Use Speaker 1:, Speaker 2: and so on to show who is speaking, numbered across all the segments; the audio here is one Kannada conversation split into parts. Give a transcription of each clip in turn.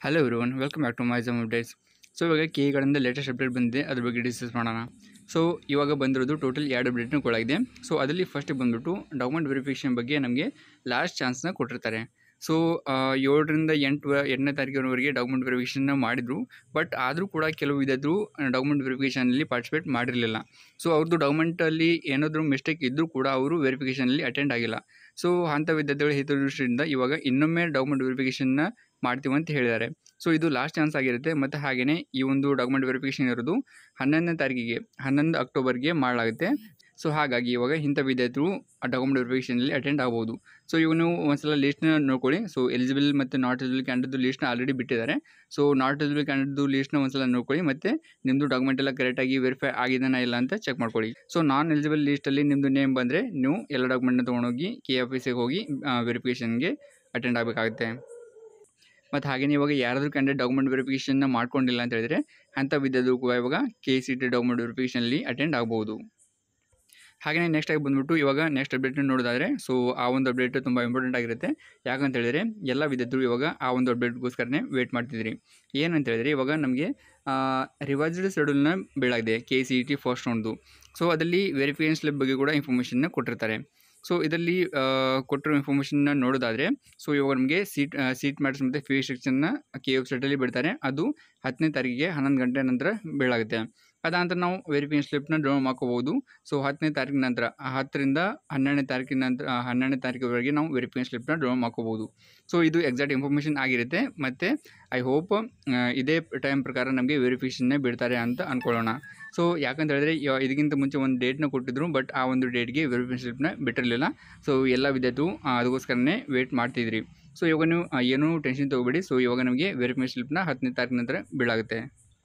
Speaker 1: hello everyone welcome back to my jam updates so ಇವಾಗ ಕೆ ಗಳಿಂದ ಲೇಟೆಸ್ಟ್ ಅಪ್ಡೇಟ್ ಬಂದಿದೆ ಅದ್ರ ಬಗ್ಗೆ ಡಿಸ್ಕಸ್ ಮಾಡೋಣ ಸೊ ಇವಾಗ ಬಂದಿರೋದು ಟೋಟಲ್ ಎರಡು ಅಪ್ಡೇಟ್ನುಗಳಾಗಿದೆ ಸೊ ಅದರಲ್ಲಿ ಫಸ್ಟ್ ಬಂದ್ಬಿಟ್ಟು ಡಾಕ್ಯುಮೆಂಟ್ ವೆರಿಫಿಕೇಷನ್ ಬಗ್ಗೆ ನಮಗೆ ಲಾಸ್ಟ್ ಚಾನ್ಸ್ನ ಕೊಟ್ಟಿರ್ತಾರೆ ಸೊ ಏಳರಿಂದ ಎಂಟು ಎಂಟನೇ ತಾರೀಕಿನವರೆಗೆ ಡಾಕ್ಯುಮೆಂಟ್ ವೆರಿಫಿಕೇಷನ್ನ ಮಾಡಿದರು ಬಟ್ ಆದರೂ ಕೂಡ ಕೆಲವು ವಿಧದ್ರು ಡಾಕ್ಯುಮೆಂಟ್ ವೆರಿಫಿಕೇಷನಲ್ಲಿ ಪಾರ್ಟಿಸಿಪೇಟ್ ಮಾಡಿರಲಿಲ್ಲ ಸೊ ಅವ್ರದ್ದು ಡಾಕ್ಯುಮೆಂಟಲ್ಲಿ ಏನಾದರೂ ಮಿಸ್ಟೇಕ್ ಇದ್ದರೂ ಕೂಡ ಅವರು ವೆರಿಫಿಕೇಷನಲ್ಲಿ ಅಟೆಂಡ್ ಆಗಿಲ್ಲ ಸೊ ಅಂಥ ವಿದ್ಯಾರ್ಥಿಗಳ ಹಿತದೃಷ್ಟಿಯಿಂದ ಇವಾಗ ಇನ್ನೊಮ್ಮೆ ಡಾಕ್ಯುಮೆಂಟ್ ವೆರಿಫಿಕೇಷನ್ನ ಮಾಡ್ತೀವಿ ಅಂತ ಹೇಳಿದ್ದಾರೆ ಸೊ ಇದು ಲಾಸ್ಟ್ ಚಾನ್ಸ್ ಆಗಿರುತ್ತೆ ಮತ್ತು ಹಾಗೆಯೇ ಈ ಒಂದು ಡಾಕ್ಯುಮೆಂಟ್ ವೆರಿಫಿಕೇಷನ್ ಇರೋದು ಹನ್ನೊಂದನೇ ತಾರೀಕಿಗೆ ಹನ್ನೊಂದು ಅಕ್ಟೋಬರ್ಗೆ ಮಾಡಲಾಗುತ್ತೆ ಸೊ ಹಾಗಾಗಿ ಇವಾಗ ಇಂಥ ವಿದ್ಯಾರ್ಥಿಗಳು ಆ ಡಾಕ್ಯುಮೆಂಟ್ ವೆರಿಫಿಕೇಷನಲ್ಲಿ ಅಟೆಂಡ್ ಆಗ್ಬೋದು ಸೊ ಇವಾಗ ನೀವು ಒಂದ್ಸಲ ಲೀಸ್ಟ್ನ ನೋಡ್ಕೊಳ್ಳಿ ಸೊ ಎಲಿಜಿಬಲ್ ಮತ್ತು ನಾಟ್ ಎಲಿಜಿಬಲ್ ಕ್ಯಾಂಡಿಡೇಟ್ ಲೀಸ್ಟ್ನ ಆಲ್ರೆಡಿ ಬಿಟ್ಟಿದ್ದಾರೆ ಸೊ ನಾಟ್ ಎಲಿಜಿಬಲ್ ಕ್ಯಾಂಡಿಡೇಟ್ ಲೀಸ್ಟ್ನ ಒಂದ್ಸಲ ನೋಡ್ಕೊಳ್ಳಿ ಮತ್ತು ನಿಮ್ಮದು ಡಾಕ್ಯುಮೆಂಟ್ ಎಲ್ಲ ಕರೆಕ್ಟಾಗಿ ವೆರಿಫೈ ಆಗಿದೆನಾ ಇಲ್ಲ ಅಂತ ಚೆಕ್ ಮಾಡ್ಕೊಳ್ಳಿ ಸೊ ನಾನ್ ಎಲಿಜಿಬಲ್ ಲೀಸ್ಟಲ್ಲಿ ನಿಮ್ಮದು ನೇಮ್ ಬಂದರೆ ನೀವು ಎಲ್ಲ ಡಾಕ್ಯುಮೆಂಟ್ನ ತೊಗೊಂಡೋಗಿ ಕೆ ಆಫೀಸಿಗೆ ಹೋಗಿ ವೆರಿಫಿಕೇಷನ್ಗೆ ಅಟೆಂಡ್ ಆಗಬೇಕಾಗುತ್ತೆ ಮತ್ತು ಹಾಗೆಯೇ ಇವಾಗ ಯಾರಾದರೂ ಕ್ಯಾಂಡಿಡೇಟ್ ಡಾಕ್ಯುಮೆಂಟ್ ವೆರಿಫಿಕೇಷನ್ನ ಮಾಡ್ಕೊಂಡಿಲ್ಲ ಅಂತ ಹೇಳಿದ್ರೆ ಅಂಥ ವಿದ್ಯಾರ್ಥಿಗಳು ಕೂಡ ಇವಾಗ ಕೆ ಸಿ ಟಿ ಡಾಕ್ಯುಮೆಂಟ್ ವೆರಿಫಿಕೇಷನಲ್ಲಿ ಅಟೆಂಡ್ ಆಗ್ಬೋದು ಹಾಗೆಯೇ ನೆಕ್ಸ್ಟ್ ಆಗಿ ಬಂದ್ಬಿಟ್ಟು ಇವಾಗ ನೆಕ್ಸ್ಟ್ ಅಪ್ಡೇಟ್ನ ನೋಡೋದಾದರೆ ಸೊ ಆ ಒಂದು ಅಪ್ಡೇಟ್ ತುಂಬ ಇಂಪಾರ್ಟೆಂಟ್ ಆಗಿರುತ್ತೆ ಯಾಕಂತ ಹೇಳಿದ್ರೆ ಎಲ್ಲ ವಿದ್ಯಾರ್ಥಿಗಳು ಇವಾಗ ಆ ಒಂದು ಅಪ್ಡೇಟ್ಗೋಸ್ಕರನೇ ವೇಟ್ ಮಾಡ್ತಿದ್ರಿ ಏನಂತ ಹೇಳಿದ್ರೆ ಇವಾಗ ನಮಗೆ ರಿವೈಸ್ಡ್ ಶೆಡ್ಯೂಲ್ನ ಬೀಳಾಗಿದೆ K C E T first ರೌಂಡ್ದು ಸೊ ಅದರಲ್ಲಿ ವೆರಿಫಿಕೇಷನ್ ಸ್ಲಿಪ್ ಬಗ್ಗೆ ಕೂಡ ಇನ್ಫಾರ್ಮೇಷನ್ನ ಕೊಟ್ಟಿರ್ತಾರೆ ಸೊ ಇದರಲ್ಲಿ ಕೊಟ್ಟಿರೋ ಇನ್ಫಾರ್ಮೇಷನ್ನ ನೋಡೋದಾದರೆ ಸೊ ಇವಾಗ ನಮಗೆ ಸೀಟ್ ಸೀಟ್ ಮ್ಯಾಟ್ಸ್ ಮತ್ತು ಫೀ ಸೆಕ್ಷನ್ನ ಕೆ ವೆಬ್ಸೈಟಲ್ಲಿ ಬಿಡ್ತಾರೆ ಅದು ಹತ್ತನೇ ತಾರೀಕಿಗೆ ಹನ್ನೊಂದು ಗಂಟೆ ನಂತರ ಬೀಳಾಗುತ್ತೆ ಅದಾನಂತರ ನಾವು ವೆರಿಫಿಕೇಷನ್ ಸ್ಲಿಪ್ನ ಡೌನ್ ಮಾಡ್ಕೋಬೋದು ಸೊ ಹತ್ತನೇ ತಾರೀಕಿನ ನಂತರ ಹತ್ತರಿಂದ ಹನ್ನೆರಡನೇ ತಾರೀಕಿನ ನಂತರ ಹನ್ನೆರಡನೇ ತಾರೀಕಿವರೆಗೆ ನಾವು ವೆರಿಫಿಕೇಷನ್ ಸ್ಲಿಪ್ನ ಡೌನ್ ಮಾಡ್ಕೋಬೋದು ಸೊ ಇದು ಎಕ್ಸಾಕ್ಟ್ ಇನ್ಫಾರ್ಮೇಷನ್ ಆಗಿರುತ್ತೆ ಮತ್ತು ಐ ಹೋಪ್ ಇದೇ ಟೈಮ್ ಪ್ರಕಾರ ನಮಗೆ ವೆರಿಫಿಕೇಷನ್ನೇ ಬಿಡ್ತಾರೆ ಅಂತ ಅಂದ್ಕೊಳ್ಳೋಣ ಸೊ ಯಾಕಂತ ಹೇಳಿದ್ರೆ ಇದಕ್ಕಿಂತ ಮುಂಚೆ ಒಂದು ಡೇಟ್ನ ಕೊಟ್ಟಿದ್ರು ಬಟ್ ಆ ಒಂದು ಡೇಟ್ಗೆ ವೆರಿಫಿಕೇಷನ್ ಸ್ಲಿಪ್ನ ಬಿಟ್ಟಿರಲಿಲ್ಲ ಸೊ ಎಲ್ಲ ವಿದ್ಯಾರ್ಥಿಗಳು ಅದಕ್ಕೋಸ್ಕರನೇ ವೇಟ್ ಮಾಡ್ತಿದ್ರಿ ಸೊ ಇವಾಗ ನೀವು ಏನೂ ಟೆನ್ಷನ್ ತೊಗೋಬೇಡಿ ಸೊ ಇವಾಗ ನಮಗೆ ವೆರಿಫಿಕೇಷನ್ ಸ್ಲಿಪ್ನ ಹತ್ತನೇ ತಾರೀಕಿನ ನಂತರ ಬೀಳಾಗುತ್ತೆ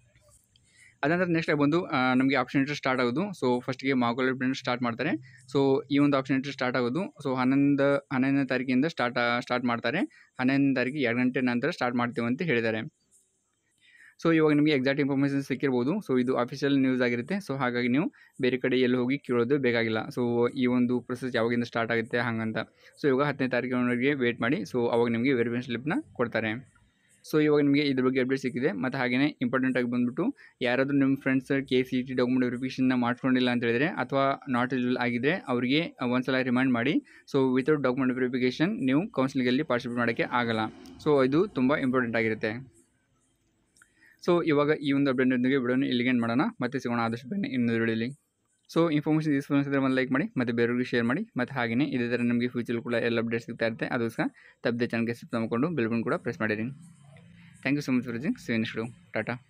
Speaker 1: ಅದಂತರ ನೆಕ್ಸ್ಟ್ ಬಂದು ನಮಗೆ ಆಪ್ಷನ್ ಎಂಟ್ರಿ ಸ್ಟಾರ್ಟ್ ಆಗೋದು ಸೊ ಫಸ್ಟಿಗೆ ಮಾರ್ಕೋಲ್ ಪ್ರಿಂಟ್ ಸ್ಟಾರ್ಟ್ ಮಾಡ್ತಾರೆ ಸೊ ಈ ಒಂದು ಆಪ್ಷನ್ ಎಂಟ್ರಿ ಸ್ಟಾರ್ಟ್ ಆಗೋದು ಸೊ ಹನ್ನೊಂದು ಹನ್ನೊಂದನೇ ತಾರೀಕಿಂದ ಸ್ಟಾರ್ಟ್ ಸ್ಟಾರ್ಟ್ ಮಾಡ್ತಾರೆ ಹನ್ನೊಂದನೇ ತಾರೀಕಿಗೆ ಎರಡು ಗಂಟೆ ನಂತರ ಸ್ಟಾರ್ಟ್ ಮಾಡ್ತೀವಿ ಅಂತ ಹೇಳಿದ್ದಾರೆ ಸೊ ಇವಾಗ ನಿಮಗೆ ಎಕ್ಸಾಕ್ಟ್ ಇನ್ಫಾರ್ಮೇಷನ್ ಸಿಕ್ಕಿರ್ಬೋದು ಸೊ ಇದು ಅಫಿಷಿಯಲ್ ನ್ಯೂಸ್ ಆಗಿರುತ್ತೆ ಸೊ ಹಾಗಾಗಿ ನೀವು ಬೇರೆ ಕಡೆ ಎಲ್ಲಿ ಹೋಗಿ ಕೇಳೋದು ಬೇಕಾಗಿಲ್ಲ ಸೊ ಈ ಒಂದು ಪ್ರೊಸೆಸ್ ಯಾವಾಗಿಂದ ಸ್ಟಾರ್ಟ್ ಆಗುತ್ತೆ ಹಾಗಂತ ಸೊ ಇವಾಗ ಹತ್ತನೇ ತಾರೀಕಿನವರೆಗೆ ವೇಟ್ ಮಾಡಿ ಸೊ ಅವಾಗ ನಿಮಗೆ ವೆರಿಫಿಕೇಷನ್ ಸ್ಲಿಪ್ನ ಕೊಡ್ತಾರೆ ಸೊ ಇವಾಗ ನಿಮಗೆ ಇದ್ರ ಬಗ್ಗೆ ಅಪ್ಡೇಟ್ ಸಿಕ್ಕಿದೆ ಮತ್ತು ಹಾಗೆಯೇ ಇಂಪಾರ್ಟೆಂಟ್ ಆಗಿ ಬಂದುಬಿಟ್ಟು ಯಾರಾದರೂ ನಿಮ್ಮ friends K C T document ವೆರಿಫಿಕೇಷನ್ನ ಮಾಡ್ಕೊಂಡಿಲ್ಲ ಅಂತ ಹೇಳಿದ್ರೆ ಅಥವಾ ನಾಟ್ ಎಲಿಜಿಬಲ್ ಆಗಿದ್ದರೆ ಅವರಿಗೆ ಒಂದ್ಸಲ ರಿಮೈಂಡ್ ಮಾಡಿ ಸೊ ವಿತೌಟ್ ಡಾಕ್ಯುಮೆಂಟ್ ವೆರಿಫಿಕೇಷನ್ ನೀವು ಕೌನ್ಸಿಲಿಂಗಲ್ಲಿ ಪಾರ್ಟಿಸಿಪೇಟ್ ಮಾಡೋಕ್ಕೆ ಆಗಲ್ಲ ಸೊ ಇದು ತುಂಬ ಇಂಪಾರ್ಟೆಂಟ್ ಆಗಿರುತ್ತೆ ಸೊ ಇವಾಗ ಈ ಒಂದು ಅಪ್ಡೇಟ್ನೊಂದಿಗೆ ವಿಡಿಯೋನ ಇಲ್ಲಿಗೆ ಮಾಡೋಣ ಮತ್ತೆ ಸಿಗೋಣ ಆದಷ್ಟು ಬೇನೆ ಇನ್ನೊಂದು ವಿಡಿಯೋಲಿ ಸೊ ಇನ್ಫಾರ್ಮೇಷನ್ ಯೂಸ್ಫುಲ್ ಅನಿಸಿದ್ರೆ ಒಂದು ಲೈಕ್ ಮಾಡಿ ಮತ್ತು ಬೇರೆಯವ್ರಿಗೆ ಶೇರ್ ಮಾಡಿ ಮತ್ತು ಹಾಗೆಯೇ ಇದೇ ಥರ ನಮಗೆ ಫ್ಯೂಚರ್ ಕೂಡ ಎಲ್ಲ ಅಪ್ಡೇಟ್ ಸಿಗ್ತಾ ಇರುತ್ತೆ ಅದಕ್ಕೋಸ್ಕರ ತಪ್ಪದೆ ಚಾನಲ್ಗೆ ಸಬ್ಸ್ಕ್ರೈಬ್ ಮಾಡಿಕೊಂಡು ಬೆಲ್ ಬಟನ್ ಕೂಡ ಪ್ರೆಸ್ ಮಾಡಿರಿ thank you so much for watching see next Tata